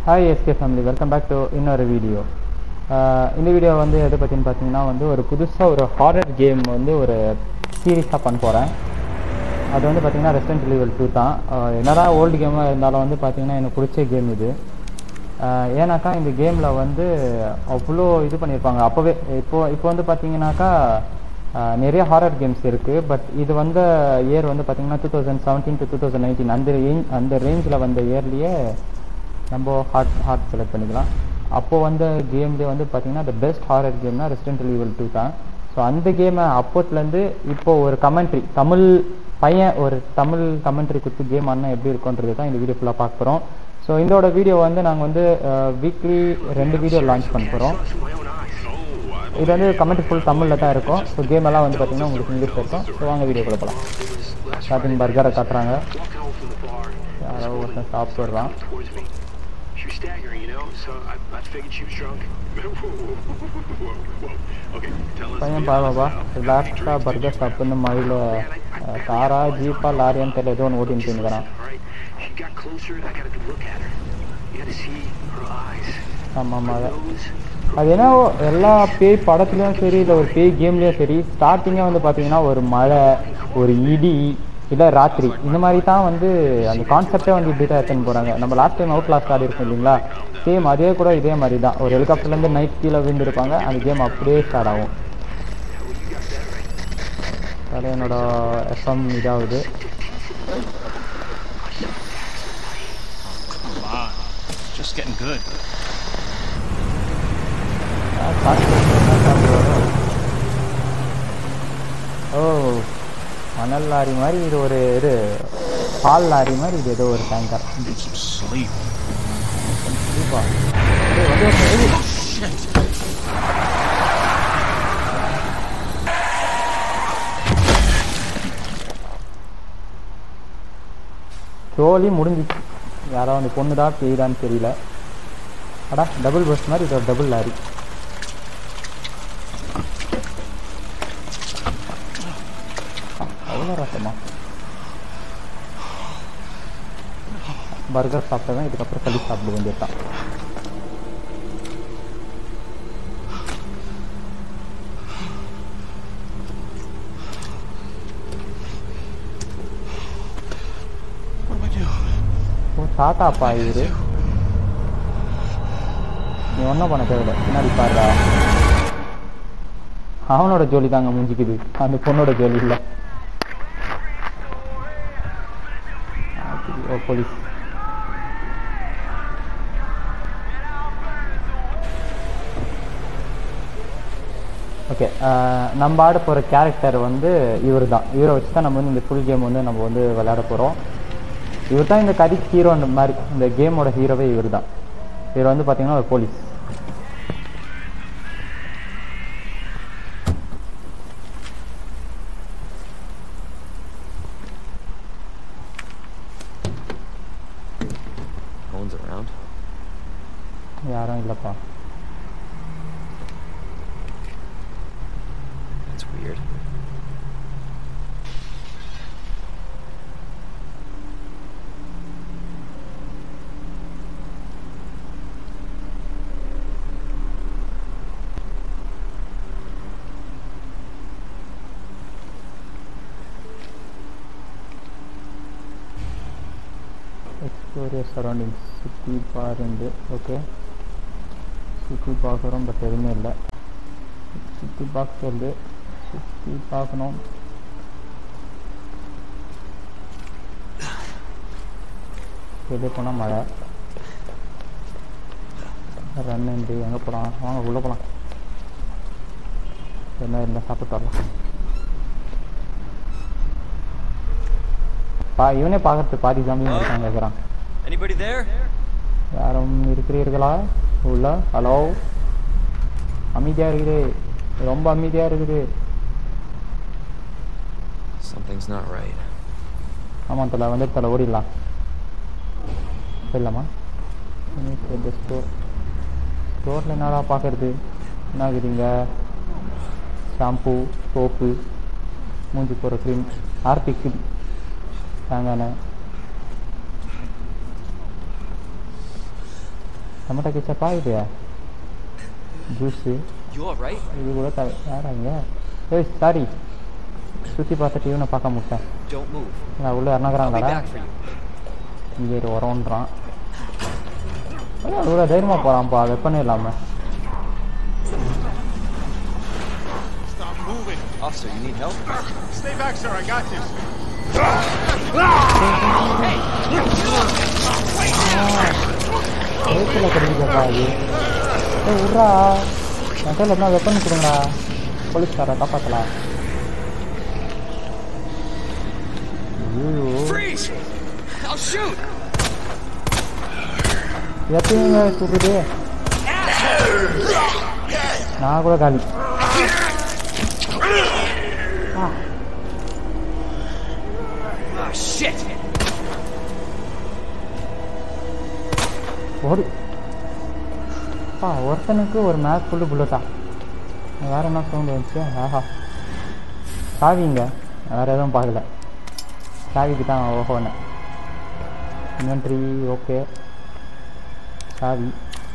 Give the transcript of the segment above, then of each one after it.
Hi SK family welcome back to இன்னொரு video இந்த video வந்து எதை பற்றின்னு பார்த்தீங்கன்னா வந்து ஒரு புதுசாக ஒரு ஹாரர் கேம் வந்து ஒரு சீரீஸாக பண்ண போகிறேன் அது வந்து பார்த்தீங்கன்னா ரெஸ்டன்ட் லெவல் டூ தான் ஆஹ் என்னதான் ஓல்டு கேமாக இருந்தாலும் வந்து பார்த்தீங்கன்னா எனக்கு பிடிச்ச கேம் இது ஆஹ் ஏன்னாக்கா இந்த கேமில் வந்து அவ்வளோ இது பண்ணியிருப்பாங்க அப்போவே இப்போ இப்போ வந்து பார்த்தீங்கன்னாக்கா ஆஹ் நிறைய ஹாரர் கேம்ஸ் இருக்குது பட் இது வந்த இயர் வந்து பார்த்தீங்கன்னா two thousand seventeen to two thousand nineteen அந்த ரேஞ்ச் அந்த ரேஞ்சில் வந்த இயர்லேயே நம்ம ஹார்ட் ஹார்ட் செலக்ட் பண்ணிக்கலாம் அப்போது வந்த கேம்லேயே வந்து பார்த்தீங்கன்னா the பெஸ்ட் ஹாரர் கேம்னா ரெஸ்டன்ட் லீவல் டூ தான் ஸோ அந்த கேமை அப்போத்துலேருந்து இப்போ ஒரு கமெண்ட்ரி தமிழ் பையன் ஒரு தமிழ் கமெண்ட்ரி கொடுத்து கேம் ஆடினா எப்படி இருக்கும்ன்றது தான் இந்த வீடியோ ஃபுல்லாக பார்க்க போகிறோம் ஸோ இதோட வீடியோ வந்து நாங்கள் வந்து வீக்லி ரெண்டு வீடியோ லான்ச் பண்ண போகிறோம் இது வந்து கமெண்ட் ஃபுல் தமிழில் தான் இருக்கும் ஸோ கேம் எல்லாம் வந்து பார்த்தீங்கன்னா உங்களுக்கு இங்கிலீஷ் இருக்கும் ஸோ வாங்க வீடியோ போகலாம் ஸ்டார்டிங் பர்கரை காட்டுறாங்க யாரோ ஒருத்தன் சாப்பிட்டு வர்றான் She was staggering, you know, so I, I figured she was drunk. whoa, whoa, whoa. Okay, tell us. பையன் பாருப்பா ரிலாக்ஸாக பர்கர் சாப்பிட்டு மழையில் காரா ஜீப்பா லாரியான்னு தெரியல ஏதோ ஒன்று ஓட்டின்னு போயிருக்கிறான் Alright, she got closer and I got a good look at her. You gotta see her eyes. ஆமாம் ஆமாம் Her nose, அது என்ன எல்லா பேய் படத்துலையும் சரி இல்லை ஒரு பேய் கேம்லேயும் சரி ஸ்டார்டிங்கே வந்து பார்த்தீங்கன்னா ஒரு மழை ஒரு இடி இல்லை ராத்திரி இந்த மாதிரி தான் வந்து அந்த கான்செப்டே வந்து இப்படி தான் எடுத்துன்னு போகிறாங்க நம்ம லாஸ்ட் டைம் அவுட் லாஸ்ட் ஆடி இருக்கோம் இல்லைங்களா சேம் அதே கூட இதே மாதிரி தான் ஒரு ஹெலிகாப்டர்லேருந்து நைட் கீழே விழுந்திருப்பாங்க அந்த கேம் அப்படியே ஸ்டார்ட் ஆகும் அது என்னோட எஃப்எம் இதாகுது Come on. It's just getting good. ஓ மணல் லாரி மாதிரி இது ஒரு இது பால் லாரி மாதிரி இது ஏதோ ஒரு டேங்கர் Need some sleep. கண்டிப்பா ஏய், வந்து ஒரு- ஏய், ஜோலி முடிஞ்சிச்சு யாரோ அந்த பொண்ணு தான் பேய்தான்னு தெரியல அடா டபுள் பஸ் மாதிரி இது ஒரு டபுள் லாரி அவ்வளோ ரசமா பர்கர் சாப்பிட்டதான் இதுக்கப்புறம் களி சாப்பிட வேண்டியதுதான் What do I do? ஓ தாத்தாப்பா இவரு நீ ஒன்றும் பண்ண தேவையில்ல பின்னாடி பாருடா அவனோட ஜோலி தாங்க முடிஞ்சிக்குது அந்த பொண்ணோட ஜோலி இல்லை ஓ போலீஸ் ஓகே நம்ம ஆட போகிற கேரக்டர் வந்து இவர் தான் இவரை வச்சு தான் நம்ம வந்து இந்த ஃபுல் கேம் வந்து நம்ம வந்து விளையாட போகிறோம் இவர் தான் இந்த கதைக்கு ஹீரோ மாதிரி இந்த கேமோட ஹீரோவே இவர் தான் இவர் வந்து பார்த்தீங்கன்னா ஒரு போலீஸ் No one's around. யாரும் இல்லைப்பா That's weird. Explore your surroundings சுற்றி பாருண்டு ஓகே சுற்றி பார்க்குறோம் பட் எதுவுமே இல்லை சுற்றி பார்க்க சொல்லுது சுற்றி பார்க்கணும் வெளியே போனால் மழை ரன் உண்டு எங்கே போகலாம் வாங்க உள்ளே போகலாம் என்ன இல்லை சாப்பிட்டு வரலாம் பா இவனே பார்க்கறதுக்கு பாதி ஜாம்பியும் இருக்காங்க கேட்குறான் Anybody there? யாரும் இருக்கிறீர்களா உள்ள ஹலோ அமைதியாக இருக்குது ரொம்ப அமைதியாக இருக்குது Something's not right. ஆமாம் தலை வந்து தலை ஓடிடலாம் போயிடலாமா ஸ்டோர் ஸ்டோரில் என்னடா பார்க்கறது என்ன ஆகுதுங்க ஷாம்பு சோப்பு மூஞ்சி போகிற க்ரீம் ஆர்பிக் தேங்காய் எண்ணெய் டொமேட்டோ கெச்சப்பா இது ஜூஸு You alright? இது கூட த யாராங்க ஏய் சாரி சுற்றி பார்த்துட்டு இவனை பார்க்க முடியேன் Don't move. நான் உள்ள I'll be இறங்குறாங்களா back for you. இங்கே இரு, வரோன்றான் இவ்வளோ தைரியமாக போகிறான்ப்பா வெப்பனே இல்லாமல் Stop moving. Officer, you need help? Stay back, sir. I got this. வயிற்றுல கிடைக்குதுப்பா அது ஏய் விட்றா என் கையில் என்ன வெப்பன் கொடுங்கடா போலீஸ்காரா காப்பாற்றலாம் ஐயோ Freeze! I'll shoot! எப்பயுங்க சுடுது நான் கூட காலி ஆ Ah, shit! ஓடு ஆ ஒருத்தனுக்கு ஒரு மேக் ஃபுல்லு புல்லட்டா வேற என்ன சவுண்டு வந்துச்சு ஆஹா சாவிங்க வேற எதுவும் பார்க்கல சாவிக்கு தான் ஓஹோன்னு இன்வென்ட்ரி ஓகே சாவி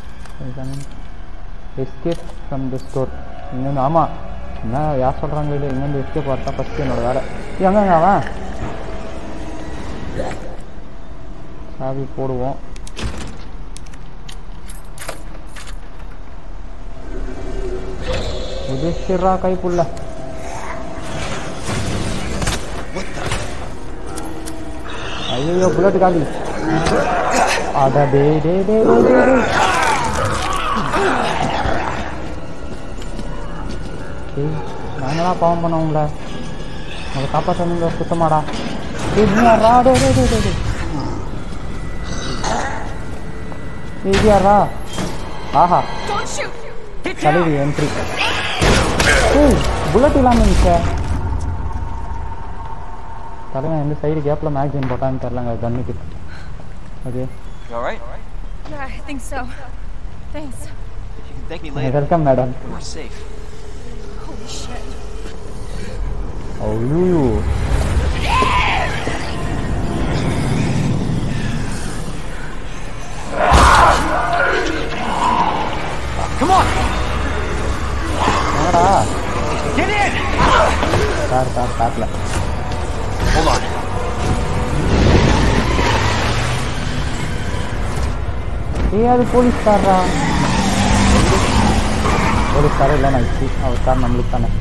எஸ்கேப் ஃப்ரம் த ஸ்டோர் இன்னொன்று ஆமாம் என்ன யார் சொல்கிறாங்க இல்லை இங்கேருந்து எஸ்கேப் வரட்டா ஃபஸ்ட்டு என்னோட வேலை எங்கங்க அவன் சாவி போடுவோம் உதிர்றா கைப்புள்ள ஐயோ புல்லட் காலி அட டே டே டே டே டே டே ஏய் நாங்களா பாவம் பண்ண உங்கள உங்களை காப்பாற்றணுங்க சுத்தமாடா ஏய் நீ யாரா டே டே டே டே டே ஏய் இது யாரா ஆஹா Don't shoot! Get தலைவி என்ட்ரி ஏய் புல்லட் இல்லாமல் இருந்துச்சே தலைவன் எந்த சைடு கேப்பில் மேக்சின் போட்டான்னு தெரிலங்க கன்னுக்கு okay You alright? Yeah, I think so. Thanks. You can thank me later. Welcome madam when We're safe. Holy shit. ஐயோ Come on! என்னடா Get in! கார் கார் காட்டில் Hold on. ஏய் அது போலீஸ் காரா போலீஸ் கார் இல்லை நினச்சி அவர் car நம்மளுக்கு தானே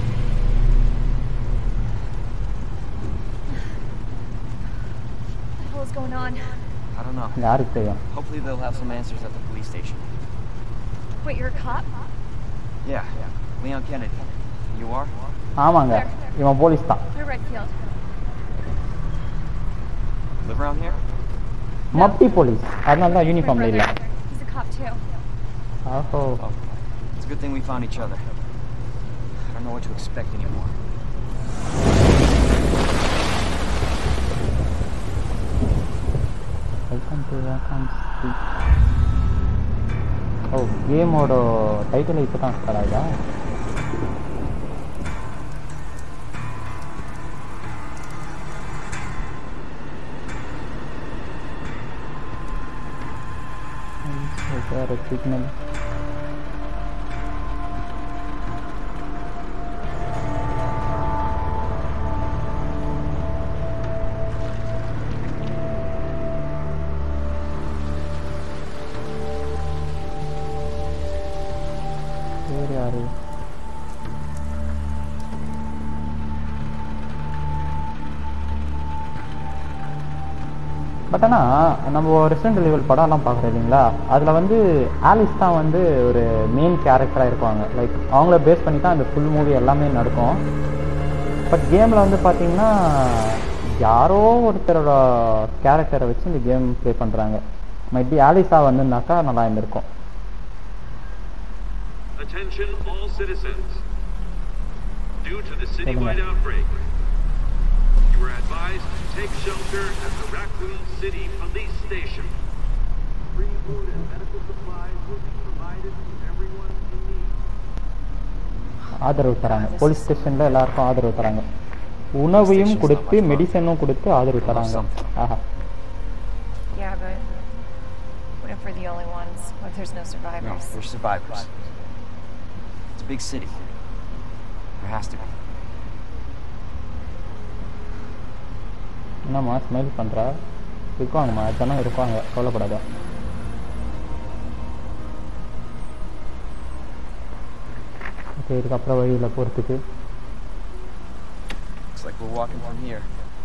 What the hell is going on? I don't know. யாருக்கு தெரியும் Hopefully they'll have some answers at the police station. Wait, you're a cop? Yeah. Leon Kennedy. You are? ஆமாங்க இவன் police தான் We're Redfield. Live around here? மப்டி police அதனால தான் My யூனிஃபார்ம்ல இல்லை brother. He's a cop too. ஆஹோ Oh. It's a good thing we found each other. I don't know what to expect anymore. Welcome to ஓ கேமோட title இப்போ தான் start ஆகுதா வேறு சிக்னல் வேறு யாரு பட் ஆனால் நம்ம ரெசிடென்ட் லெவல் படம்லாம் பார்க்குறோம் இல்லைங்களா அதில் வந்து ஆலிஸ் தான் வந்து ஒரு மெயின் கேரக்டராக இருப்பாங்க லைக் அவங்கள பேஸ் பண்ணி தான் அந்த ஃபுல் மூவி எல்லாமே நடக்கும் பட் கேமில் வந்து பார்த்தீங்கன்னா யாரோ ஒருத்தரோட கேரக்டரை வச்சு இந்த கேம் ப்ளே பண்ணுறாங்க மைட் பி ஆலிஸா வந்துனாக்கா நல்லா இருந்திருக்கும் Attention all citizens. Due to the citywide outbreak, you are advised to take shelter at the Raccoon City Police Station. Free food and medical supplies will be provided to everyone in need. ஆதரவு தராங்க police ஸ்டேஷனில் எல்லாருக்கும் ஆதரவு தராங்க உணவையும் கொடுத்து மெடிசனும் கொடுத்து ஆதரவு தராங்க ஆஹா Yeah, but what if we're the only ones. What if there's no No, survivors? there's survivors. It's a big city. There has to be. என்னம்மா ஸ்மைல் பண்ணுறா இருப்பாங்கம்மா ஜனம் இருப்பாங்க கவலைப்படாத ஓகே இதுக்கப்புறம் வழியில் போகிறதுக்கு Looks like we're walking from here.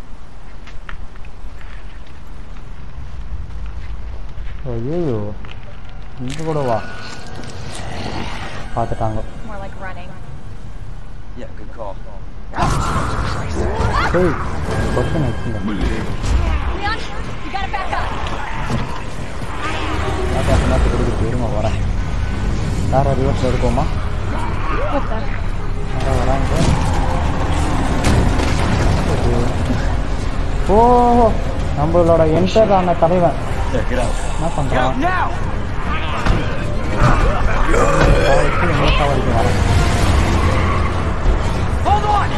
ஐயோ இங்கே கூட வா பார்த்துட்டாங்க More like running. Yeah, good call. சரி கொஸ்டின் வச்சுங்க Leon, you gotta back up. நேரத்துக்கு கொடுக்குது இருங்க வரேன் வேறு ரிவர்ஸில் இருக்கோமா What the? யாரோ வராங்க ஓகே. ஓ நம்மளோட என்டர் ஆன தலைவன் There, get out. என்ன பண்ணுறான் now! வச்சு எங்கே வரைக்கும் வரேன் Hold on!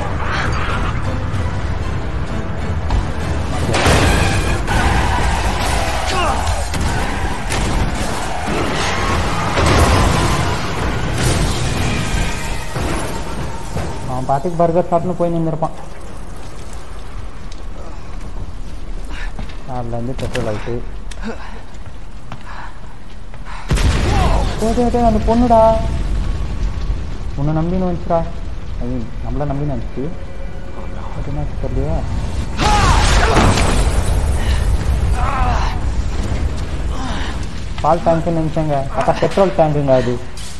அவன் பாட்டுக்கு பர்கர் சாப்பிட்னு போய் நின்றுருப்பான் கார்லேருந்து பெட்ரோல் ஆகிட்டு டேய், டேய், அந்த பொண்ணுடா உன்னை நம்பின்னு வந்துச்சுடா ஐயோ நம்மள நம்பின்னு வந்துச்சு பட் என்ன தெரியலையே பால் டேங்க்னு நினச்சேங்க அக்கா பெட்ரோல் டேங்குங்க அது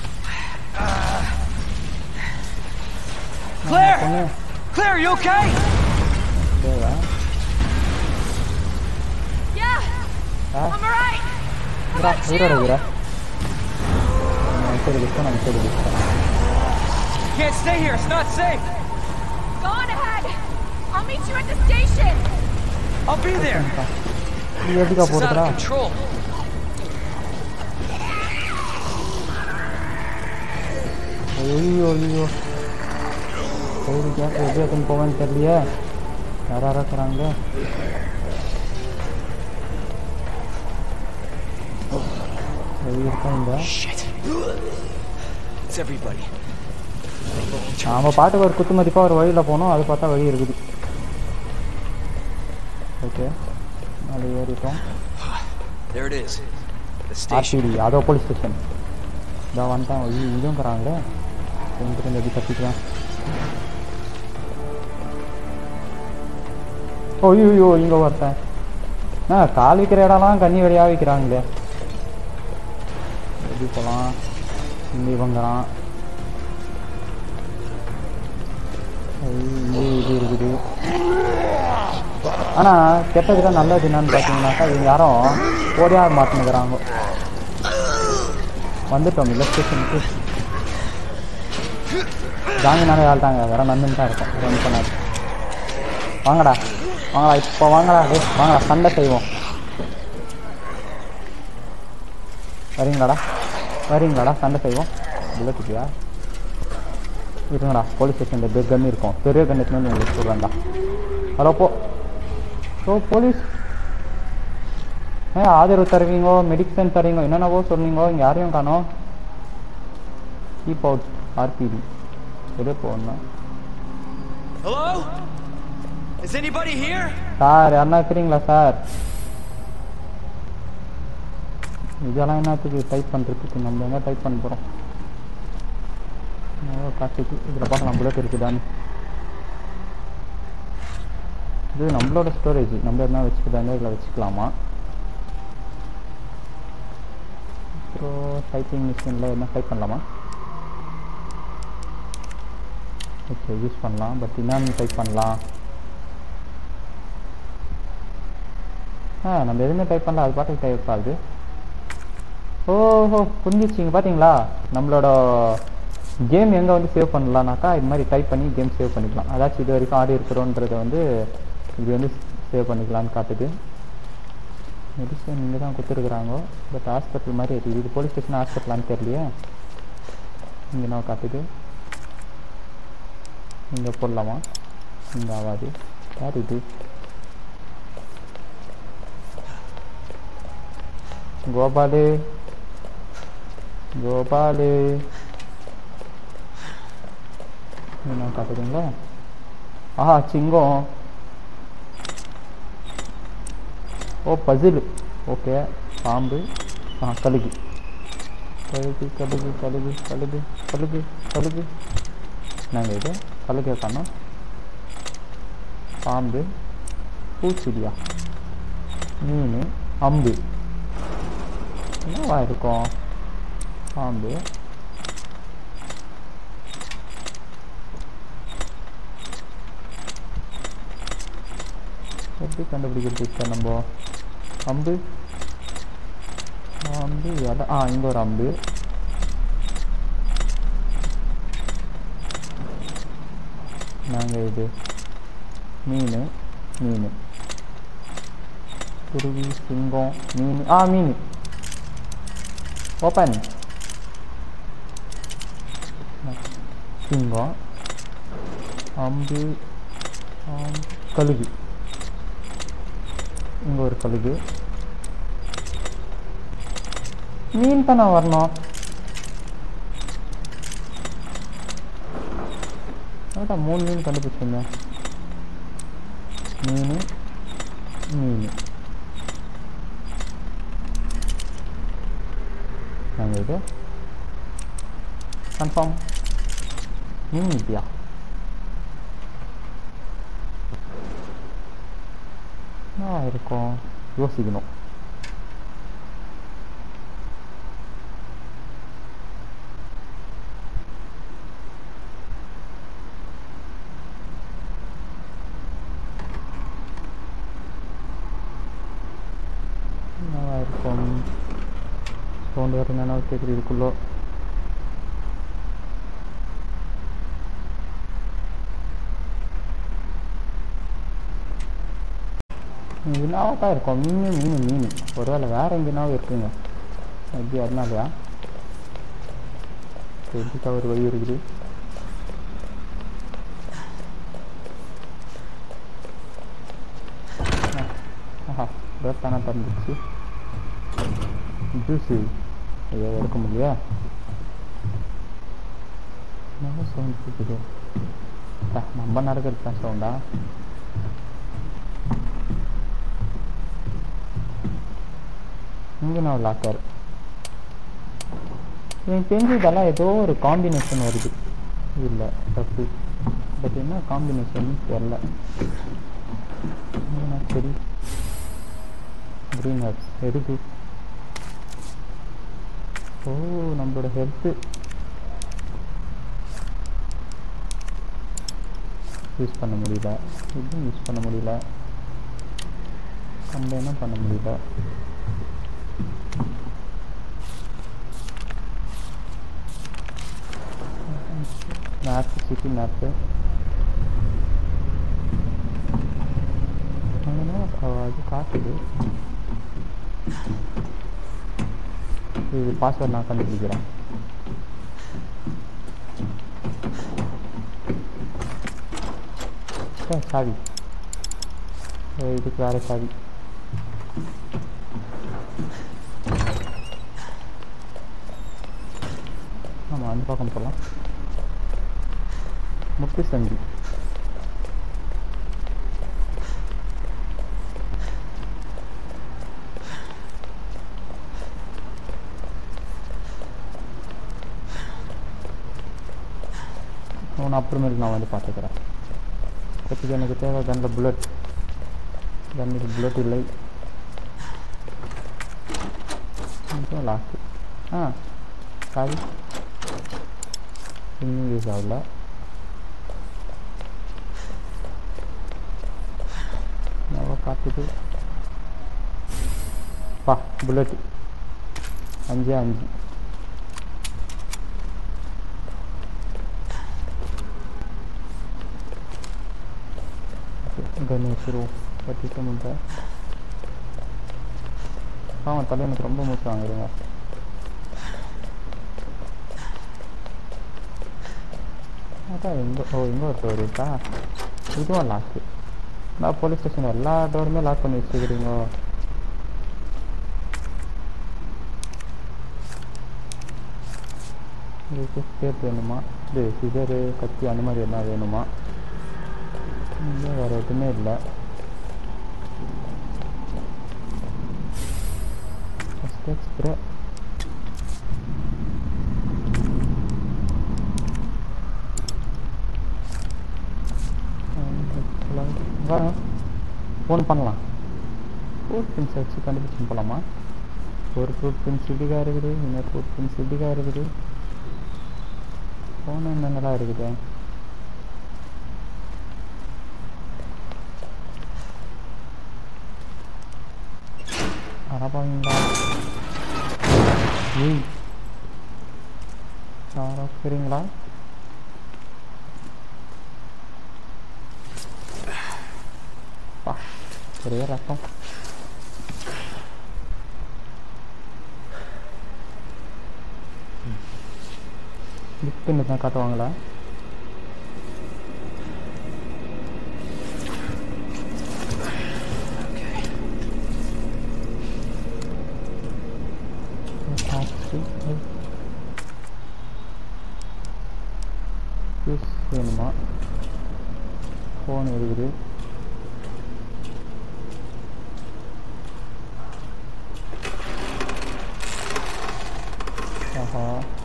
Claire! பொண்ணு Claire, are you okay? Deva Yeah, ah I'm alright. How உயிரா about உயிரோட you? உயிரா நம்ம சைடு கிட்ட நம்ம சைடு கிட்ட Can't stay here, it's not safe. Go on ahead. I'll meet you at the station. I'll be there. இது எப்படிக்கா This is out போடுறா of control. ஐயோ ஐயோ சைடு கேப் எப்படி எடுத்துன்னு போவேன்னு தெரியலையே யாரா இருக்கிறாங்க வழி இருக்கா இந்த Shit. It's everybody. நாம பாட்டுக்கு ஒரு குத்து மதிப்பாக ஒரு வழியில் போனோம் அது பார்த்தா வழி இருக்குது ஓகே அது ஏறிட்டோம் There it is. The station. ஆர்டிடி அதோ போலீஸ் ஸ்டேஷன் இதான் வந்துட்டான் ஐயோ இதுவும் இருக்கிறாங்களே எங்கிட்ட எப்படி தப்பிக்கலாம் ஐயோ இங்கே ஒருத்தன் ஆ கால் விற்கிற இடம்லாம் கண்ணி வழியாக விற்கிறாங்களே எப்படி போகலாம் இங்கே இவங்கிறான் இங்கே இது இருக்குது ஆனால் கெட்டதுல நல்லது என்னன்னு பார்த்தீங்கன்னாக்கா இவங்க யாரும் ஓடியா மாட்டினுக்கிறாங்க வந்துட்டோம் இல்லை ஸ்டேஷனுக்கு ஜாங்கினாலே ஆள்ட்டாங்க வேற நந்துன்னு தான் இருக்கும் ரன் பண்ணாது வாங்கடா வாங்கடா இப்போ வாங்கடா டேய் வாங்கடா சண்டை செய்வோம் வரீங்களாடா வரீங்களாடா சண்டை செய்வோம் புல்லட்டுக்கியா இருங்கடா போலீஸ் ஸ்டேஷனில் பெரிய கன்று இருக்கும் பெரிய கன்று எடுத்துன்னு வந்து உங்களுக்கு சொல்கிறேன்டா ஹலோ போ ஓ போலீஸ் ஏ ஆதரவு தருவீங்கோ மெடிசன் தருவீங்க என்னென்னவோ சொன்னீங்கோ இங்கே யாரையும் காணோம் கீப் அவுட் ஆர்பிடி எதோ போடணும் Hello? Is anybody here? Sir யாருன்னா இருக்கிறீங்களா சார் இதெல்லாம் என்னத்துக்கு டைப் பண்ணுறதுக்கு நம்ம எங்கே டைப் பண்ண போகிறோம் காட்டுக்கு இதில் பார்க்கலாம் புல்லட் இருக்குதான்னு இது நம்மளோட ஸ்டோரேஜ் நம்ம என்ன வச்சுக்கிட்டாங்க இதில் வச்சுக்கலாமா அப்புறம் டைப்பிங் மிஷினில் என்ன டைப் பண்ணலாமா ஓகே யூஸ் பண்ணலாம் பட் என்னன்னு டைப் பண்ணலாம் ஆ நம்ம எதுவுமே டைப் பண்ணல அது பாட்டுக்கு டைப் ஆகுது ஓஹோ புரிஞ்சிச்சிங்க பார்த்தீங்களா நம்மளோட கேம் எங்கே வந்து சேவ் பண்ணலாம்னாக்கா இது மாதிரி டைப் பண்ணி கேம் சேவ் பண்ணிக்கலாம் அதாச்சும் இது வரைக்கும் ஆடி இருக்கிறோன்றத வந்து இது வந்து சேவ் பண்ணிக்கலாம்னு காட்டுது மெடிசன் இங்கே தான் கொடுத்துருக்குறாங்க பட் ஹாஸ்பிட்டல் மாதிரி இருக்குது இது போலீஸ் ஸ்டேஷன் ஹாஸ்பிட்டலான்னு தெரியலையே இங்கே நான் காட்டுது இங்கே போடலாமா இங்கே ஆகாது யார் இது கோபாலு கோபாலு என்ன காட்டுறீங்களா ஆஹா சிங்கம் ஓ பசில் ஓகே பாம்பு ஆ கழுகு கழுகு கழுகு கழுகு கழுகு கழுகு கழுகு நாங்கள் இது கழுகு காணோம் பாம்பு பூச்சிடியா மீன் அம்பு என்னவா இருக்கும் பாம்பு எப்படி கண்டுபிடிக்கிறது இப்போ நம்ம அம்பு அம்பு இலை ஆ இங்கே ஒரு அம்பு நாங்கள் இது மீன் மீன் குருவி சிங்கம் மீன் ஆ மீன் ஓப்பன் சிங்கம் அம்பு ஆம், கழுகு இங்கே ஒரு கழுகு மீன் தானே வரணும் அதான் மூணு மீன் கண்டுபிடிச்சிருந்தேன் மீன் மீன் நாங்கள் இது கன்ஃபார்ம் மீன் இல்லையா என்ன இருக்கும் யோசிக்கணும் என்னவா இருக்கும் சவுண்ட் வர என்னென்ன கேட்குது இதுக்குள்ளோ இதுனாவா தான் இருக்கும் மீன் மீன் மீன் ஒருவேளை வேற எங்கேனாவும் இருக்குங்க எப்படி அதனாலயா எப்படிக்கா ஒரு வழி இருக்குது ஆ, ஆஹா தானே தந்துச்சு ஜூஸு ஐயோ எடுக்க முடியா என்ன சவுண்ட் கேட்குது அட, நம்ம நடக்கிறது தான் சவுண்டா இங்கே நான் லாக்கர் எனக்கு தெரிஞ்சு இதெல்லாம் ஏதோ ஒரு காம்பினேஷன் வருது இல்லை தப்பு பட் என்ன காம்பினேஷன் தெரில என்ன சரி க்ரீன் ஹர்ப்ஸ் எதுக்கு ஓ நம்மளோட ஹெல்த்து யூஸ் பண்ண முடியல இதுவும் யூஸ் பண்ண முடியல கம்பைனும் பண்ண முடியல மேப்பு சிட்டி மேப்பு அது காட்டுது இது பாஸ்வேர்ட் நான் கண்டுபிடிக்கிறேன் ஏ, சாவி ஏ, இதுக்கு வேற சாவி ஆமாம் அந்த பக்கம் போகலாம் முத்து சந்தி அவனை அப்புறமேல் நான் வந்து பார்த்துக்கிறேன் இப்போதைக்கு எனக்கு தேவை கன்னில் புல்லட் கன்னில் புல்லட் இல்லை அப்புறம் லாஸ்ட்டு ஆ சாரி இன்னும் யூஸ் ஆகல நல்லா பார்த்துட்டு பா புல்லட் அஞ்சு அஞ்சு கணேஷ்ரு பற்றிக்க முடியல ஆமாம் தலை எனக்கு ரொம்ப மூச்சு வாங்குறீங்க அதான் எங்கே ஓ எங்கே ஒரு டோர் இருக்கா இதுவும் லாஸ்ட்டு நான் போலீஸ் ஸ்டேஷன் எல்லா டோருமே லாக் பண்ணி வச்சுக்கிறீங்க இதுக்கு ஸ்டேட் வேணுமா இது சிசரு கத்தி அந்த மாதிரி என்ன வேணுமா இங்கே வேறு எதுவுமே இல்லை ஃபஸ்ட் ஸ்ப்ரே வரேன் ஃபோன் பண்ணலாம் ஃபுட் பின்ஸ் வச்சு கண்டுபிடிச்சு போகலாமா ஒரு ஃப்ரூட் பின்ஸ் இப்படிக்கா இருக்குது இன்னொரு ஃப்ரூட் பின்ஸ் இப்படிக்கா இருக்குது ஃபோன் என்னென்னலாம் இருக்குது அரபாங்களா ஏய் யாரோ சரிங்களா பா ஒரே ரத்தம் லிஃப்ட்டுன்னு தான் காட்டுவாங்களா ஜூஸ் வேணுமா ஃபோன் இருக்குது ஆஹா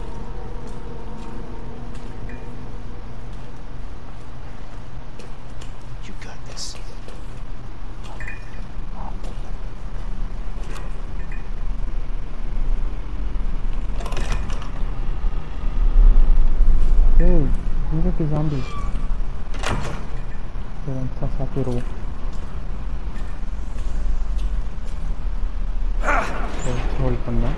You got this. ஏய் இங்கே இருக்கு ஜாம்பி சரி சாப்பிடுவோம் ஹோல்ட் பண்ணேன்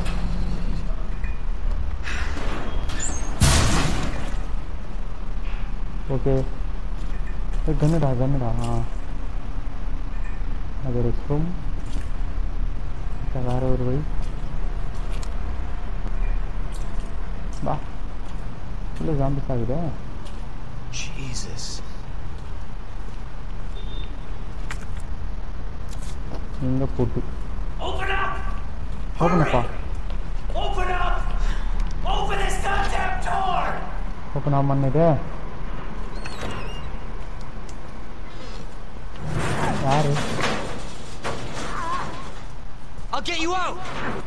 ஓகே கன்னுடா கன்னுடா ஆ அது ரெஸ்ட் ரூம் வேற ஒரு வழி வா இல்லை ஜாம்பிஸ் ஆகுதே Jesus. எங்கே போட்டு Open up! ஓப்பனப்பா Open up! Open this goddamn door! Open ஆக பண்ணது யாரு I'll get you out!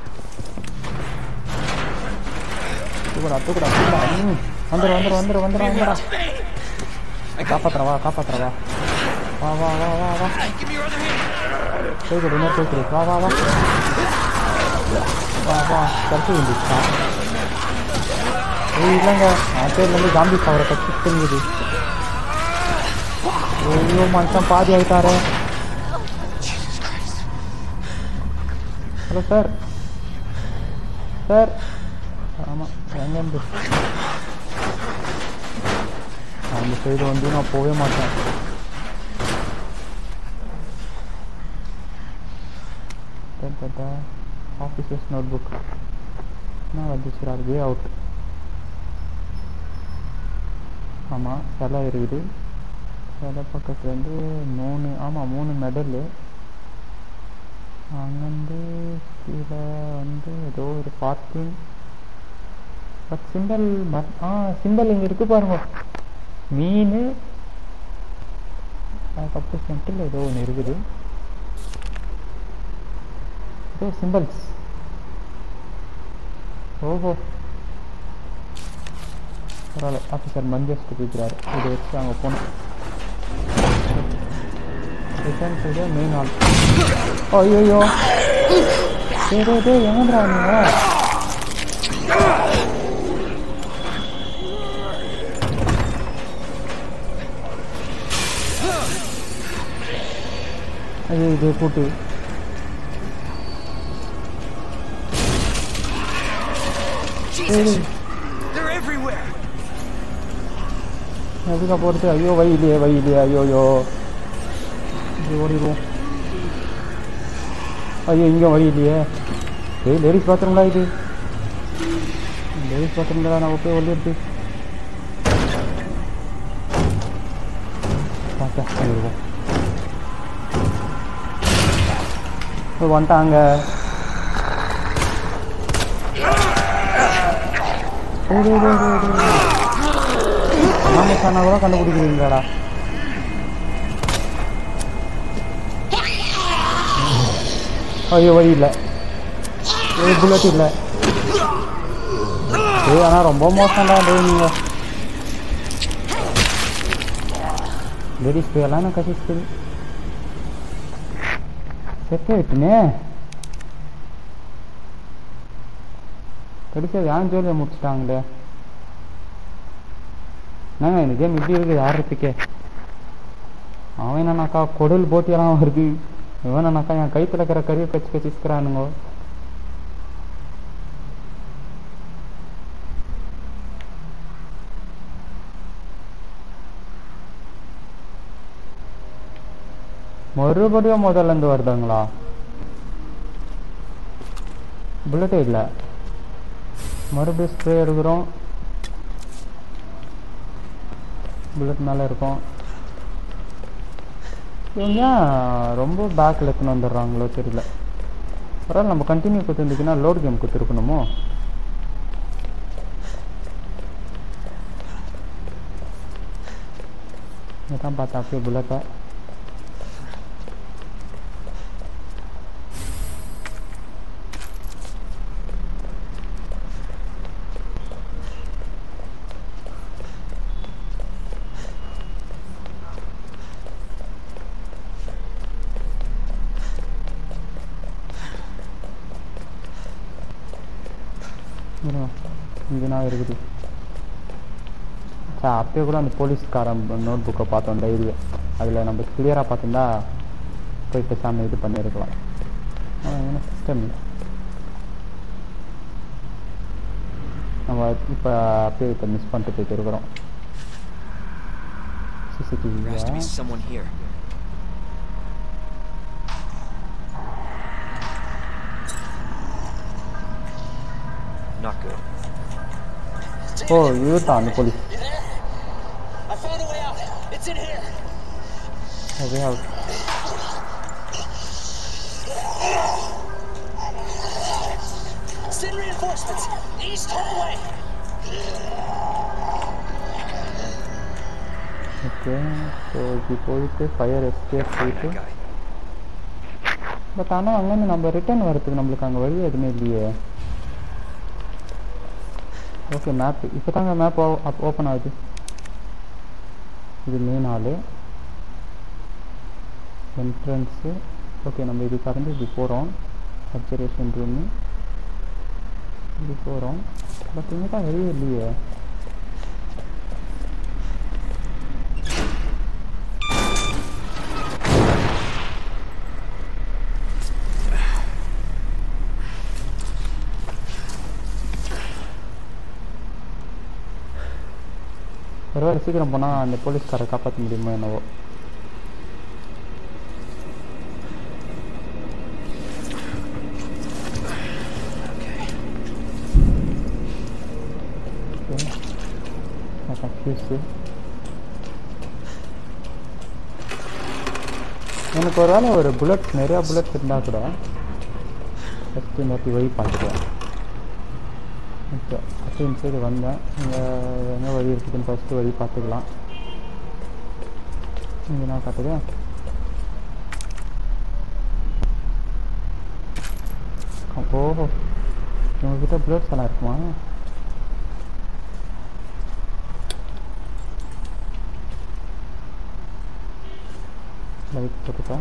தூக்குடா தூக்குடா தூக்குடா ம் வந்துடும் வந்துடும் வந்துடும் வந்துடும் வந்துடா காப்பாத்துறா வா காப்பாத்துறா வா வா வா வா வா வா Give me your other hand! தூக்குடு இன்னொரு தூக்குடு வா வா வா வா வா கருத்து வந்துச்சா ஏய் இல்லைங்க என் பேர்லேருந்து ஜாம்பி அவரை கட்சி தெரியுது ஐயோ மனுஷன் பாதி ஆயிட்டாரே ஹலோ சார் சார் ஆமாம் எங்கேருந்து அந்த சைடு வந்து நான் போகவே மாட்டேன் ஆஃபீஸர்ஸ் நோட் புக் என்ன வந்துச்சு அது வே அவுட் ஆமாம் சிலை இருக்குது சிலை பக்கத்தில் வந்து மூணு ஆமாம் மூணு மெடலு அங்கேருந்து கீழே வந்து ஏதோ ஒரு பார்க்கிங் பட் சிம்பிள் மத் ஆ சிம்பிள் இங்கே இருக்கு பாருங்க மீன் அதுக்கப்புறம் சென்டில் ஏதோ ஒன்று இருக்குது ஏதோ சிம்பிள்ஸ் ஓஹோ பரவாயில்ல ஆஃபீஸர் மஞ்சஸ்ட்டு கேட்குறாரு இதை வச்சு அங்கே போகணும் ரிட்டர்ன் செய்த மெயின் ஆள் ஐயோ டேய் டேய் டேய் எங்கடா நீங்க ஐயோ இது கூட்டு Jesus! They're everywhere! எதுக்கா போகிறது ஐயோ வழி இல்லையே வழி இல்லையே ஐயோ ஐயோ இது ஓடிடுவோம் ஐயோ இங்கே வழி இல்லையே ஏய் லேடிஸ் பாத்ரூம்லாம் இது லேடிஸ் பாத்ரூம்ல நான் போய் ஒளியிருக்கு பார்த்தா போயிடுவோம் போய் வந்துட்டாங்க டேய் டேய் டேய் டேய் டேய் நாம சொன்னா கூட கண்டுபிடிக்கிறீங்களாடா ஐயோ வழி இல்லை ஏய் புல்லட் இல்லை ஏய் ஆனால் ரொம்ப மோசம்டா டேய் நீங்க லேடிஸ் போயெல்லாம் நான் கட்டிச்சு செட் ஆயிட்டுனே கடிச்சது யாரும் ஜோலியை முடிச்சிட்டாங்களே என்னங்க இந்த கேம் இப்படி இருக்குது ஆடுறதுக்கே அவன் என்னன்னாக்கா கொடல் போட்டியெல்லாம் வருது இவன் என்னன்னாக்கா என் கைத்துல இருக்கிற கறியை கச்சி கச்சிக்கிறானுங்க மறுபடியும் முதல்ல இருந்து வருதுங்களா புல்லட்டே இல்லை மறுபடியும் ஸ்ப்ரே எடுக்கிறோம் புல்லட் மேலே இருக்கும் இவங்க ஏன் ரொம்ப பேக்கில் எடுத்துன்னு வந்துடுறாங்களோ தெரியல பரவாயில்ல நம்ம கண்டினியூ கொடுத்துருந்துச்சுன்னா லோட் கேம் கொடுத்துருக்கணுமோ இதான் பார்த்தா அப்படியே புல்லட்டை இங்கே நான் இருக்குது சார் அப்பயே கூட அந்த போலீஸ்காரன் நோட் புக்கை பார்த்தோம் டைரியை அதில் நம்ம கிளியராக பார்த்துருந்தா போய் பேசாமல் இது பண்ணியிருக்கலாம் ஆனால் என்ன சிஸ்டம் நம்ம இப்போ அப்படியே இப்போ மிஸ் பண்ணிட்டு போயிட்டு இருக்கிறோம் There has to be CCTV someone here. Not good. ஓ இவர் தான் அந்த போலீஸ் I found a way out. It's in here. அதே out Send reinforcements. East hallway. Okay so இப்படி போயிட்டு ஃபயர் எஸ்கேப் போயிட்டு That guy. பட் ஆனால் அங்கேருந்து நம்ம ரிட்டர்ன் வரதுக்கு நம்மளுக்கு அங்கே வழி எதுவுமே இல்லையே ஓகே மேப் இப்போ தாங்க மேப் ஓப்பன் ஆகுது இது மெயின் ஹாலு என்ட்ரன்ஸு ஓகே நம்ம இது கடந்து இப்படி போகிறோம் அப்சர்வேஷன் ரூமு இப்படி போகிறோம் பட் இங்கே தான் வெளியே இல்லையே ஒருவேளை சீக்கிரம் போனால் அந்த போலீஸ்காரை காப்பாற்ற முடியுமோ என்னவோ ஃபியூஸு எனக்கு ஒரு வேளை ஒரு புல்லட்ஸ் நிறையா புல்லட்ஸ் இருந்தால் கூட ஃபஸ்ட்டு இந்த வாட்டி வழி பார்த்துக்குவேன் ஓகே அப்படியே இந்த சைடு வந்தேன் இங்கே எங்கே வழி இருக்குதுன்னு ஃபஸ்ட்டு வழி பார்த்துக்கலாம் இங்கே நான் காட்டுது ஓஹோ உங்ககிட்ட புல்லட்ஸ் எல்லாம் இருக்குமா லைட் போட்டுட்டா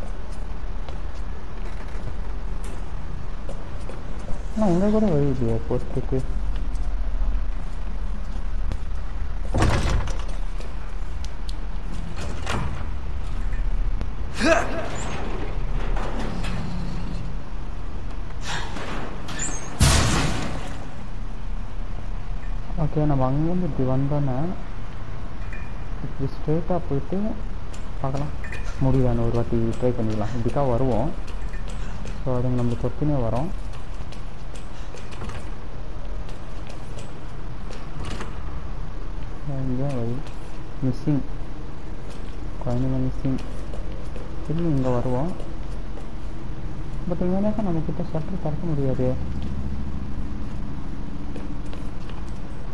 ஆனால் இங்கே கூட வழி இல்லையா போஸ்ட்டுக்கு ஓகே நம்ம அங்கேருந்து இப்படி வந்தோன்னே இப்படி ஸ்ட்ரெயிட்டாக போயிட்டு பார்க்கலாம் முடியுதான்னு ஒரு வாட்டி ட்ரை பண்ணிக்கலாம் இப்படி தான் வருவோம் ஸோ அதுங்க நம்மளுக்கு தொட்டுனே வரோம் இங்கே வழி மிஸ்ஸிங் குழந்தைங்க மிஸ்ஸிங் திரும்பி இங்கே வருவோம் பட் இங்கேனாக்கா நம்மக்கிட்ட ஷட்டர் திறக்க முடியாது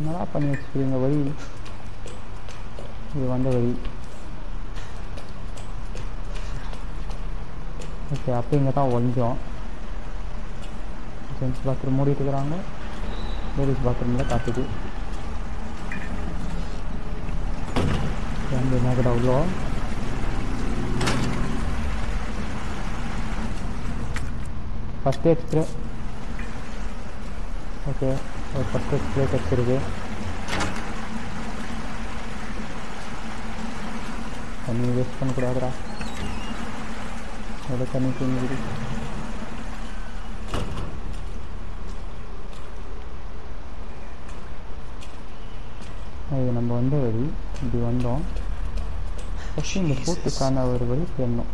என்னடா பண்ணி வச்சுக்கிறீங்க வழி இது வந்த வழி ஓகே அப்போ இங்கே தான் ஒழிஞ்சோம் ஜென்ஸ் பாத்ரூம் மூடிட்டு இருக்கிறாங்க லேடிஸ் பாத்ரூமில் காட்டுது வந்து என்ன கூட அவ்வளோ ஃபஸ்ட் எய்ட் ஸ்ப்ரே ஓகே ஒரு ஃபஸ்ட் எய்ட் ஸ்ப்ரே கிடச்சிருக்கு தண்ணி வேஸ்ட் பண்ணக்கூடாதுடா எவ்வளோ தண்ணி தூங்குது இது நம்ம வந்த வழி இப்படி வந்தோம் ஃபஸ்ட்டு இந்த கூட்டுக்கான ஒரு வழி தேடணும்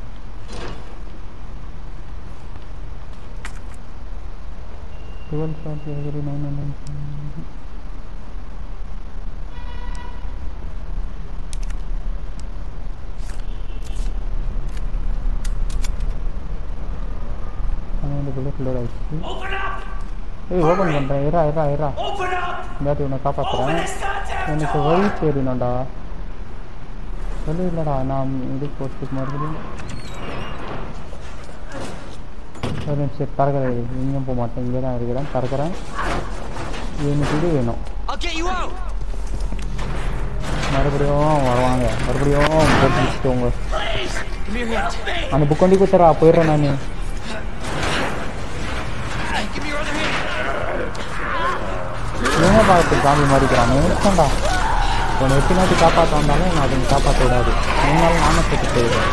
twelve forty every nine nine பன்னெண்டு புல்லட் லோட் ஆயிடுச்சு Open up! ஏய் ஓப்பன் பண்ணுறேன் இரா இரா இரா Open up! இந்தாட்டி உன்னை Open காப்பாற்றுறேன் this goddamn எனக்கு door! வழி தெரியணும்டா வழி இல்லைடா நான் இது போட்டு மறுபடியும் ஒரு நிமிஷம் திறக்கிறேன் எங்கேயும் போக மாட்டேன் இங்கே தான் இருக்கிறேன் திறக்கிறேன் எனக்கு இது வேணும் I'll get you out! மறுபடியும் வருவாங்க மறுபடியும் போட்டு வச்சுக்கோங்க Give me your hand. அந்த புக் வண்டி கொடுத்துறா போயிடுறேன் நான் Give me your other hand. ஏங்க பார்த்து சாமி மாறிக்கிறான் நினைச்சேன்டா உன்னை எத்தனை நாட்டி காப்பாற்ற வந்தாலும் நான் அதை காப்பாற்ற விடாது முன்னாலும் நானும் செத்து போயிடுவேன்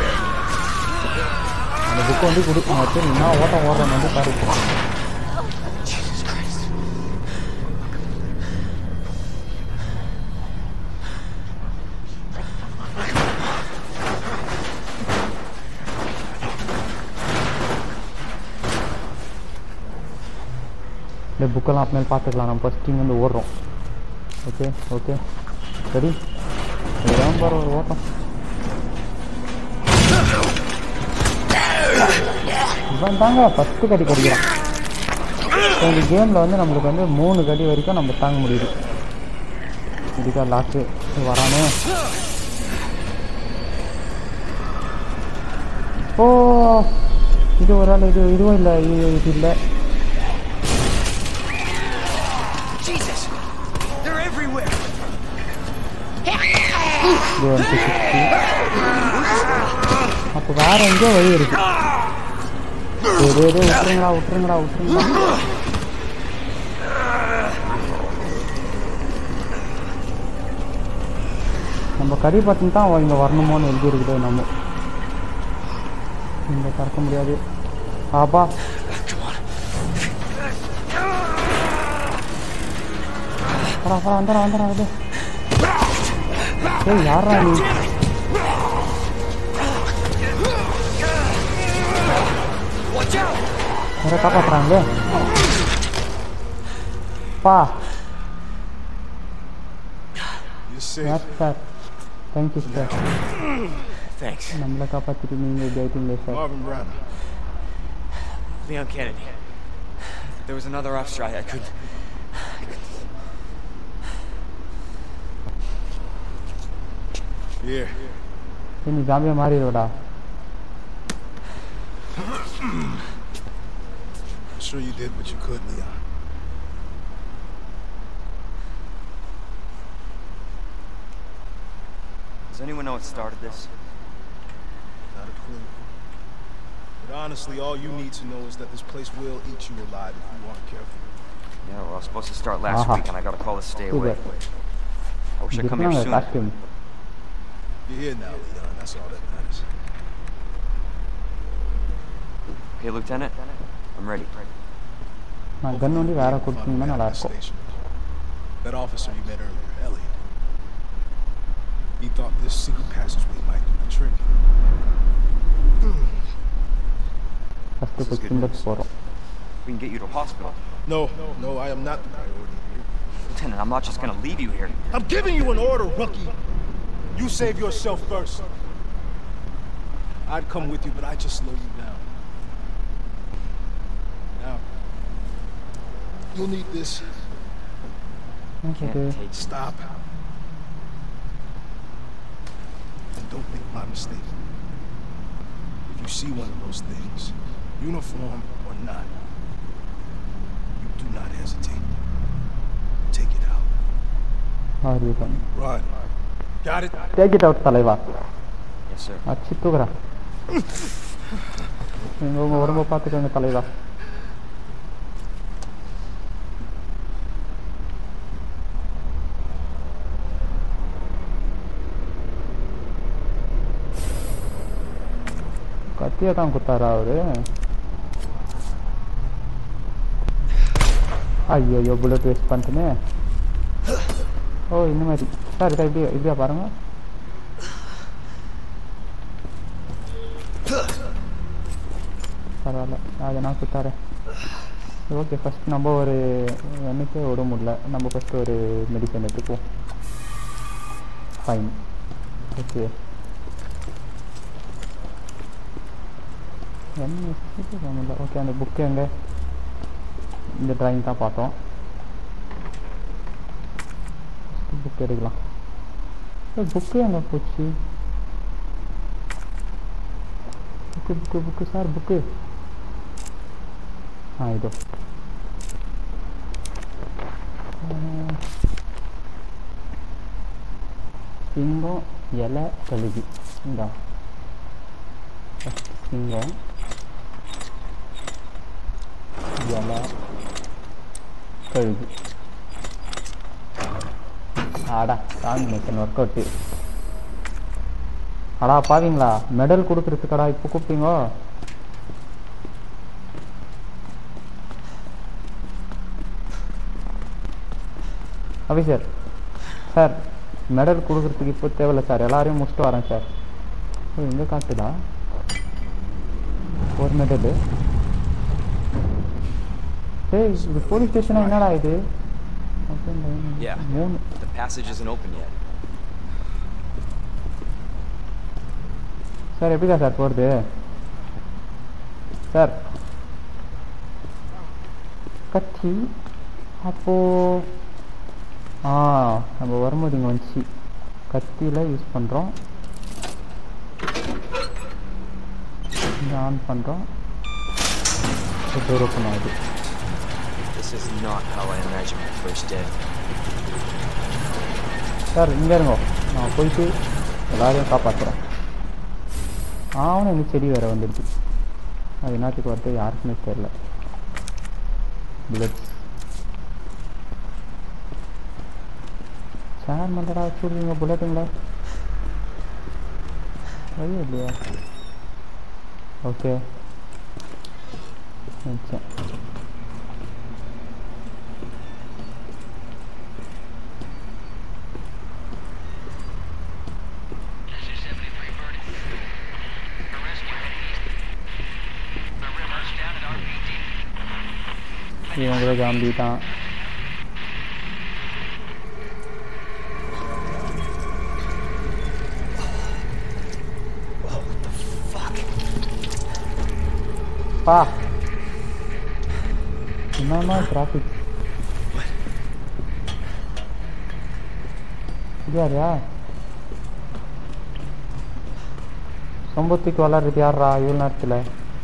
அந்த புக்கு வந்து கொடுக்க மாட்டேன் நான் ஓட்டம் ஓடுறேன் வந்து பாரு Jesus Christ. இந்த புக்கெல்லாம் அப்புறமேல் பார்த்துக்கலாம் நம்ம ஃபஸ்ட் இங்கேருந்து ஓடுறோம் ஓகே ஓகே சரி இதுதான் போகிற ஒரு ஓட்டம் இவன் தாங்க ஃபஸ்ட்டு கடி கடிக்கிறான் இப்போ இந்த கேமில் வந்து நம்மளுக்கு வந்து மூணு கடி வரைக்கும் நம்ம தாங்க முடியுது இதுக்கா லாக்கு வரானே ஓ இது ஒரு ஆள் இது இதுவும் இல்லை இது இது இல்லை Jesus! They're everywhere! இது வந்து சிக்ஸ்டி அப்போ வேற எங்கேயோ வழி இருக்கு டேய், டேய், டேய், விட்டுருங்கடா விட்டுருங்கடா விட்டுருங்கடா நம்ம கறி பட்டன் தான் இங்கே வரணுமோன்னு எழுதி இருக்குது நம்ம இங்கே திறக்க முடியாது ஆபா வரா வரா வந்துடா வந்துடா அது ஏய் யாரா நீ Watch out! யாரை காப்பாத்துறாங்களே பா You're safe. யார் சார் தேங்க்யூ சார் Thanks. நம்மளை காப்பாற்றிட்டு நீங்கள் இப்படி ஆயிட்டீங்களே sir Marvin Brown. Leon Kennedy. There was another off strike. I couldn't. Here. ஏய், நீ ஜாம்பியாக மாறிடுவடா I'm sure you did what you could, Leon. Does anyone know what started this? Not a clue. But honestly, all you need to know is that this place will eat you alive if you aren't careful. Yeah, well, I was supposed to start last Aha. week, and I got a call to stay away. Super I wish I'd come here இதுக்குலாம் sooner. Costume You're here now, Leon. That's all that matters. Okay, Lieutenant? I'm ready. நான் கன் வந்து வேற Hopefully we can கொடுத்தீங்கன்னா find a way நல்லா out of this இருக்கும் station. That officer you met earlier, Elliot. He thought this secret passageway might do the trick. First This is போய் good சிம்பத்து news. போகிறோம் We can get you to a hospital. No, no, I am not the priority here. Lieutenant, I'm not just gonna leave you here. I'm giving you an order, rookie. You save yourself first. I'd come with you, but I just slow you down. Now, you'll need this. என்ன Can't இது? take Stop. And don't make my mistake. If you see one of those things, uniform or not, you do not hesitate. Take it out. ஆரியம் Run. Got it? Take it out தலைவா Yes, sir. அச்சு தூக்குறா நீங்க உங்க உடம்ப பார்த்துக்கோங்க தலைவா கத்தியை தான் குத்தாரா அவரு ஐயோ ஐயோ புல்லட் வேஸ்ட் பண்ணிட்டுனே ஓ இந்த மாதிரி சார் இதை இப்படியா இப்படியா பாருங்க பரவாயில்ல அதை நான் குத்தாரேன் ஓகே ஃபஸ்ட் நம்ம ஒரு எனக்கே விட முடியல நம்ம ஃபஸ்ட்டு ஒரு மெடிசன் எடுத்துப்போம் ஃபைன் ஓகே என்ன முடியல ஓகே அந்த புக்கு எங்கே இந்த டிராயிங் தான் பார்த்தோம் புக் எடுக்கலாம் புக்கு எங்கே போச்சு book book book sir book ஆ இதோ ஆஹ், சிங்கம் இலை கழுகு இந்தா First சிங்கம் இலை கழுகு ஆடா காம்பினேஷன் ஒர்க் அவுட்டு அடா பாவீங்களா மெடல் கொடுக்குறதுக்கடா இப்போ கூப்பிட்டீங்க அபிஷர் சார் மெடல் கொடுக்குறதுக்கு இப்போ தேவையில்ல சார் எல்லாரையும் முடிச்சுட்டு வரேன் சார் ஓ எங்கே காட்டுதா ஒரு மெடலு ஏய் இது போலீஸ் ஸ்டேஷனா என்னடா இது Yeah. மூணு The passage isn't open yet. Sir எப்படிக்கா சார் போகிறது சார் கத்தி அப்போ ஆ நம்ம வரும்போது இங்கே வந்துச்சு கத்தியில் யூஸ் பண்ணுறோம் இங்கே ஆன் பண்ணுறோம் டோர் ஓப்பன் ஆகுது This is not how I imagined my first day. Sir இங்கே இருங்கோ நான் போயிட்டு எல்லாரையும் காப்பாற்றுறேன் ஆவணம் இந்த செடி வேறு வந்துடுச்சு அது என்னத்துக்கு வருது யாருக்குமே தெரியல புல்லட்ஸ் சார் மண்டடா வச்சு விடுவீங்க புல்லட்டுங்களா வழி இல்லையா ஓகே வச்சேன் இவன் கூட ஜாம்பி தான் பா என்னமா டிராஃபிக் யாரியா சொம்பத்துக்கு வளர்றது யாரா இவ்வளோ நேரத்தில்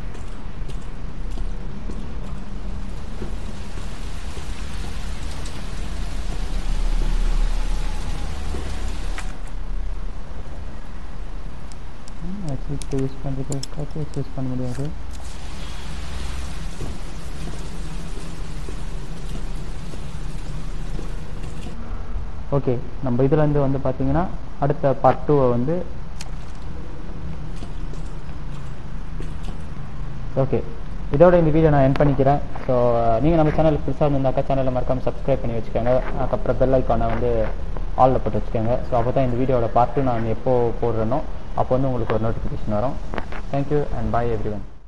இப்போ யூஸ் பண்ணுறது கட்சி யூஸ் பண்ண முடியாது ஓகே நம்ம இதுலேருந்து வந்து பார்த்தீங்கன்னா அடுத்த பார்ட் டூவை வந்து ஓகே இதோட இந்த வீடியோ நான் என் பண்ணிக்கிறேன் ஸோ நீங்கள் நம்ம சேனலுக்கு புதுசாக இருந்திருந்தாக்கா சேனலை மறக்காமல் சப்ஸ்கிரைப் பண்ணி வச்சுக்கோங்க அதுக்கப்புறம் பெல் ஐக்கானை வந்து ஆலில் போட்டு வச்சுக்கோங்க ஸோ அப்போ தான் இந்த வீடியோட பார்ட்டு நான் எப்போ போடுறேனோ அப்போ வந்து உங்களுக்கு ஒரு நோட்டிஃபிகேஷன் வரும் thank you and bye every one